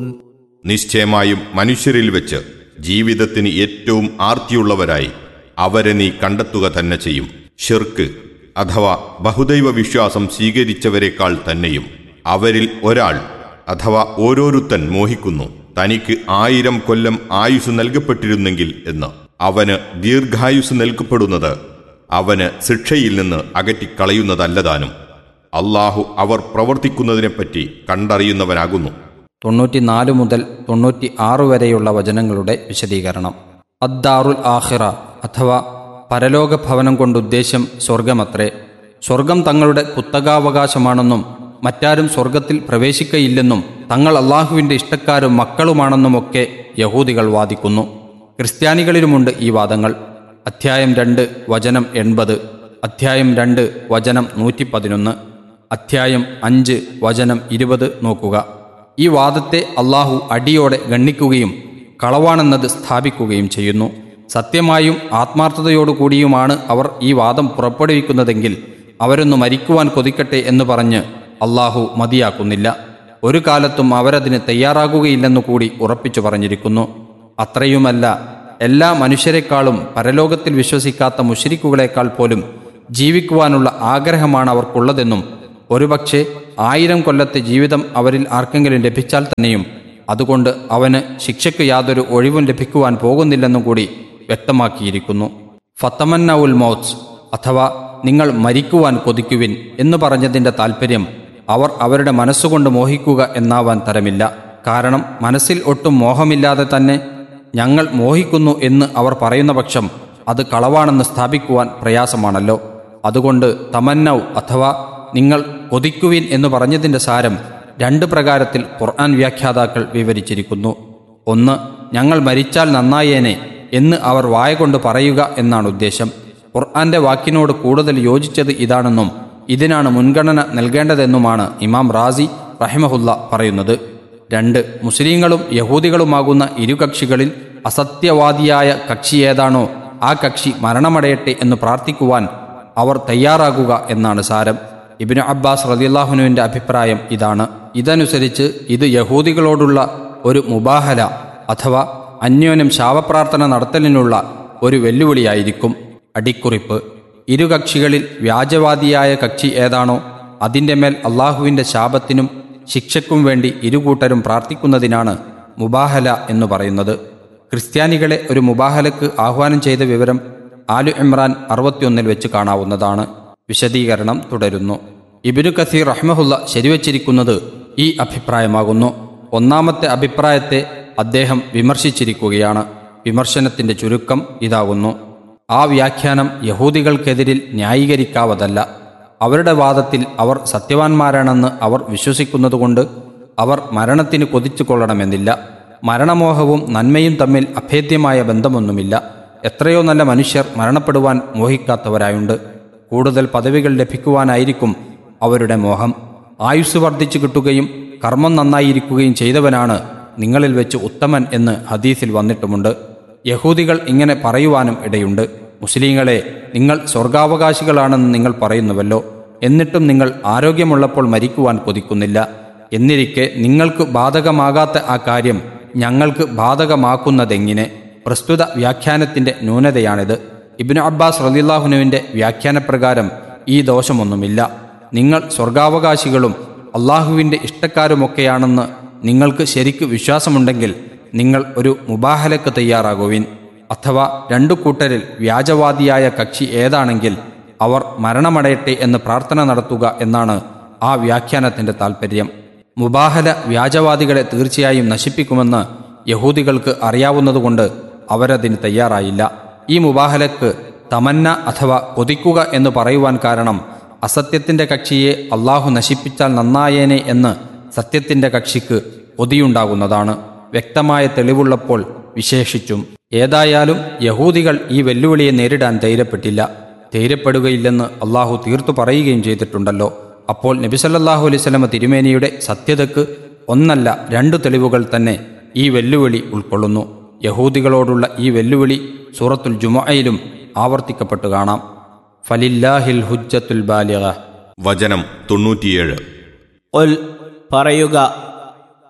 നിശ്ചയമായും മനുഷ്യരിൽ വെച്ച് ജീവിതത്തിന് ഏറ്റവും ആർത്തിയുള്ളവരായി അവരെ നീ കണ്ടെത്തുക തന്നെ ചെയ്യും ഷിർക്ക് അഥവാ ബഹുദൈവ വിശ്വാസം സ്വീകരിച്ചവരെക്കാൾ തന്നെയും അവരിൽ ഒരാൾ അഥവാ ഓരോരുത്തൻ മോഹിക്കുന്നു തനിക്ക് ആയിരം കൊല്ലം ആയുസ് നൽകപ്പെട്ടിരുന്നെങ്കിൽ എന്ന് അവന് ദീർഘായുസ് നൽകപ്പെടുന്നത് അവന് ശിക്ഷയിൽ നിന്ന് അകറ്റിക്കളയുന്നതല്ലതാനും അള്ളാഹു അവർ പ്രവർത്തിക്കുന്നതിനെപ്പറ്റി കണ്ടറിയുന്നവനാകുന്നു തൊണ്ണൂറ്റിനാല് മുതൽ തൊണ്ണൂറ്റി ആറ് വരെയുള്ള വചനങ്ങളുടെ വിശദീകരണം അദ്ദാറുൽ ആഹിറ അഥവാ പരലോക ഭവനം കൊണ്ടുദ്ദേശം സ്വർഗമത്രേ സ്വർഗം തങ്ങളുടെ കുത്തകാവകാശമാണെന്നും മറ്റാരും സ്വർഗത്തിൽ പ്രവേശിക്കയില്ലെന്നും തങ്ങൾ അള്ളാഹുവിൻ്റെ ഇഷ്ടക്കാരും മക്കളുമാണെന്നുമൊക്കെ യഹൂദികൾ വാദിക്കുന്നു ക്രിസ്ത്യാനികളിലുമുണ്ട് ഈ വാദങ്ങൾ അധ്യായം രണ്ട് വചനം എൺപത് അധ്യായം രണ്ട് വചനം നൂറ്റി പതിനൊന്ന് അധ്യായം അഞ്ച് വചനം ഇരുപത് നോക്കുക ഈ വാദത്തെ അള്ളാഹു അടിയോടെ ഗണ്ണിക്കുകയും കളവാണെന്നത് സ്ഥാപിക്കുകയും ചെയ്യുന്നു സത്യമായും ആത്മാർത്ഥതയോടുകൂടിയുമാണ് അവർ ഈ വാദം പുറപ്പെടുവിക്കുന്നതെങ്കിൽ അവരൊന്ന് മരിക്കുവാൻ കൊതിക്കട്ടെ എന്ന് പറഞ്ഞ് അള്ളാഹു മതിയാക്കുന്നില്ല ഒരു കാലത്തും അവരതിന് തയ്യാറാകുകയില്ലെന്നു കൂടി ഉറപ്പിച്ചു പറഞ്ഞിരിക്കുന്നു അത്രയുമല്ല എല്ലാ മനുഷ്യരെക്കാളും പരലോകത്തിൽ വിശ്വസിക്കാത്ത മുഷരിക്കുകളെക്കാൾ പോലും ജീവിക്കുവാനുള്ള ആഗ്രഹമാണ് അവർക്കുള്ളതെന്നും ഒരുപക്ഷെ ആയിരം കൊല്ലത്തെ ജീവിതം അവരിൽ ആർക്കെങ്കിലും ലഭിച്ചാൽ തന്നെയും അതുകൊണ്ട് അവന് ശിക്ഷയ്ക്ക് യാതൊരു ഒഴിവും ലഭിക്കുവാൻ പോകുന്നില്ലെന്നും കൂടി വ്യക്തമാക്കിയിരിക്കുന്നു ഫത്തമന്നൗൽ മൗത്സ് അഥവാ നിങ്ങൾ മരിക്കുവാൻ കൊതിക്കുവിൻ എന്ന് പറഞ്ഞതിൻ്റെ താൽപ്പര്യം അവർ അവരുടെ മനസ്സുകൊണ്ട് മോഹിക്കുക എന്നാവാൻ തരമില്ല കാരണം മനസ്സിൽ ഒട്ടും മോഹമില്ലാതെ തന്നെ ഞങ്ങൾ മോഹിക്കുന്നു എന്ന് അവർ പറയുന്ന പക്ഷം അത് കളവാണെന്ന് സ്ഥാപിക്കുവാൻ പ്രയാസമാണല്ലോ അതുകൊണ്ട് തമന്നൗ അഥവാ നിങ്ങൾ കൊതിക്കുവിൻ എന്ന് പറഞ്ഞതിൻ്റെ സാരം രണ്ട് പ്രകാരത്തിൽ ഖുർആൻ വ്യാഖ്യാതാക്കൾ വിവരിച്ചിരിക്കുന്നു ഒന്ന് ഞങ്ങൾ മരിച്ചാൽ നന്നായേനെ എന്ന് അവർ വായ കൊണ്ട് പറയുക എന്നാണ് ഉദ്ദേശം ഖുർആന്റെ വാക്കിനോട് കൂടുതൽ യോജിച്ചത് ഇതാണെന്നും ഇതിനാണ് മുൻഗണന നൽകേണ്ടതെന്നുമാണ് ഇമാം റാസി റഹിമഹുല്ല പറയുന്നത് രണ്ട് മുസ്ലിങ്ങളും യഹൂദികളുമാകുന്ന ഇരു കക്ഷികളിൽ അസത്യവാദിയായ കക്ഷി ഏതാണോ ആ കക്ഷി മരണമടയട്ടെ എന്ന് പ്രാർത്ഥിക്കുവാൻ അവർ തയ്യാറാകുക എന്നാണ് സാരം ഇബിന് അബ്ബാസ് റദിയല്ലാഹുനുവിൻ്റെ അഭിപ്രായം ഇതാണ് ഇതനുസരിച്ച് ഇത് യഹൂദികളോടുള്ള ഒരു മുബാഹല അഥവാ അന്യോന്യം ശാപപ്രാർത്ഥന നടത്തലിനുള്ള ഒരു വെല്ലുവിളിയായിരിക്കും അടിക്കുറിപ്പ് ഇരു കക്ഷികളിൽ വ്യാജവാദിയായ കക്ഷി ഏതാണോ അതിൻ്റെ മേൽ അള്ളാഹുവിൻ്റെ ശാപത്തിനും ശിക്ഷയ്ക്കും വേണ്ടി ഇരുകൂട്ടരും പ്രാർത്ഥിക്കുന്നതിനാണ് മുബാഹല എന്ന് പറയുന്നത് ക്രിസ്ത്യാനികളെ ഒരു മുബാഹലക്ക് ആഹ്വാനം ചെയ്ത വിവരം ആലു ഇമ്രാൻ അറുപത്തിയൊന്നിൽ വെച്ച് കാണാവുന്നതാണ് വിശദീകരണം തുടരുന്നു ഇബിനു കസീർ റഹ്മഹുല്ല ശരിവച്ചിരിക്കുന്നത് ഈ അഭിപ്രായമാകുന്നു ഒന്നാമത്തെ അഭിപ്രായത്തെ അദ്ദേഹം വിമർശിച്ചിരിക്കുകയാണ് വിമർശനത്തിന്റെ ചുരുക്കം ഇതാകുന്നു ആ വ്യാഖ്യാനം യഹൂദികൾക്കെതിരിൽ ന്യായീകരിക്കാവതല്ല അവരുടെ വാദത്തിൽ അവർ സത്യവാന്മാരാണെന്ന് അവർ വിശ്വസിക്കുന്നതുകൊണ്ട് അവർ മരണത്തിന് കൊതിച്ചു കൊള്ളണമെന്നില്ല മരണമോഹവും നന്മയും തമ്മിൽ അഭേദ്യമായ ബന്ധമൊന്നുമില്ല എത്രയോ നല്ല മനുഷ്യർ മരണപ്പെടുവാൻ മോഹിക്കാത്തവരായുണ്ട് കൂടുതൽ പദവികൾ ലഭിക്കുവാനായിരിക്കും അവരുടെ മോഹം ആയുസ് വർദ്ധിച്ചു കിട്ടുകയും കർമ്മം നന്നായിരിക്കുകയും ചെയ്തവനാണ് നിങ്ങളിൽ വെച്ച് ഉത്തമൻ എന്ന് ഹദീസിൽ വന്നിട്ടുമുണ്ട് യഹൂദികൾ ഇങ്ങനെ പറയുവാനും ഇടയുണ്ട് മുസ്ലിങ്ങളെ നിങ്ങൾ സ്വർഗാവകാശികളാണെന്ന് നിങ്ങൾ പറയുന്നുവല്ലോ എന്നിട്ടും നിങ്ങൾ ആരോഗ്യമുള്ളപ്പോൾ മരിക്കുവാൻ കൊതിക്കുന്നില്ല എന്നിരിക്കെ നിങ്ങൾക്ക് ബാധകമാകാത്ത ആ കാര്യം ഞങ്ങൾക്ക് ബാധകമാക്കുന്നതെങ്ങനെ പ്രസ്തുത വ്യാഖ്യാനത്തിന്റെ ന്യൂനതയാണിത് ഇബ്നു അബ്ബാസ് റലില്ലാഹുനുവിന്റെ വ്യാഖ്യാനപ്രകാരം ഈ ദോഷമൊന്നുമില്ല നിങ്ങൾ സ്വർഗാവകാശികളും അള്ളാഹുവിൻ്റെ ഇഷ്ടക്കാരുമൊക്കെയാണെന്ന് നിങ്ങൾക്ക് ശരിക്കു വിശ്വാസമുണ്ടെങ്കിൽ നിങ്ങൾ ഒരു മുബാഹലക്ക് തയ്യാറാകുവിൻ അഥവാ രണ്ടു കൂട്ടരിൽ വ്യാജവാദിയായ കക്ഷി ഏതാണെങ്കിൽ അവർ മരണമടയട്ടെ എന്ന് പ്രാർത്ഥന നടത്തുക എന്നാണ് ആ വ്യാഖ്യാനത്തിന്റെ താൽപ്പര്യം മുബാഹല വ്യാജവാദികളെ തീർച്ചയായും നശിപ്പിക്കുമെന്ന് യഹൂദികൾക്ക് അറിയാവുന്നതുകൊണ്ട് അവരതിന് തയ്യാറായില്ല ഈ മുബാഹലക്ക് തമന്ന അഥവാ കൊതിക്കുക എന്ന് പറയുവാൻ കാരണം അസത്യത്തിന്റെ കക്ഷിയെ അള്ളാഹു നശിപ്പിച്ചാൽ നന്നായേനെ എന്ന് സത്യത്തിന്റെ കക്ഷിക്ക് കൊതിയുണ്ടാകുന്നതാണ് വ്യക്തമായ തെളിവുള്ളപ്പോൾ വിശേഷിച്ചും ഏതായാലും യഹൂദികൾ ഈ വെല്ലുവിളിയെ നേരിടാൻ ധൈര്യപ്പെട്ടില്ല ധൈര്യപ്പെടുകയില്ലെന്ന് അള്ളാഹു തീർത്തു പറയുകയും ചെയ്തിട്ടുണ്ടല്ലോ അപ്പോൾ നബിസല്ലാഹു അലൈവലമ തിരുമേനിയുടെ സത്യതയ്ക്ക് ഒന്നല്ല രണ്ടു തെളിവുകൾ തന്നെ ഈ വെല്ലുവിളി ഉൾക്കൊള്ളുന്നു യഹൂദികളോടുള്ള ഈ വെല്ലുവിളി സൂറത്തുൽ ജുമയിലും ആവർത്തിക്കപ്പെട്ടു കാണാം ഫലില്ലാഹിൽ ഹുജ്ജത്തുൽ ബാലിഗ വചനം തൊണ്ണൂറ്റിയേഴ് ഒൽ പറയുക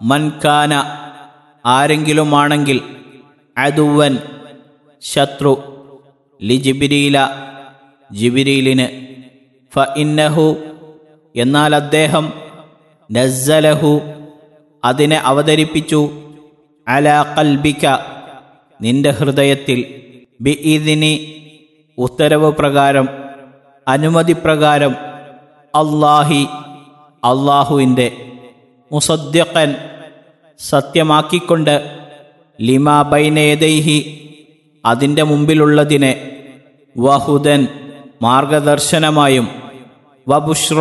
മൻകാന ആരെങ്കിലുമാണെങ്കിൽ അതുവൻ ശത്രു ലിജിബിരീല ജിബിരീലിന് ഫ ഇന്നഹു എന്നാൽ അദ്ദേഹം നസ്സലഹു അതിനെ അവതരിപ്പിച്ചു അല കൽബിക നിന്റെ ഹൃദയത്തിൽ ബി ഇതിനി ഉത്തരവ് പ്രകാരം അനുമതി പ്രകാരം അള്ളാഹി അള്ളാഹുവിൻ്റെ മുസദ്യക്കൻ സത്യമാക്കിക്കൊണ്ട് ലിമാ ബൈനേദൈഹി അതിൻ്റെ മുമ്പിലുള്ളതിനെ വഹുദൻ മാർഗദർശനമായും വബുഷ്ര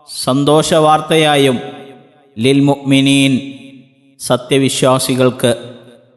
സന്തോഷവാർത്തയായും ലിൽ മുഅ്മിനീൻ സത്യവിശ്വാസികൾക്ക്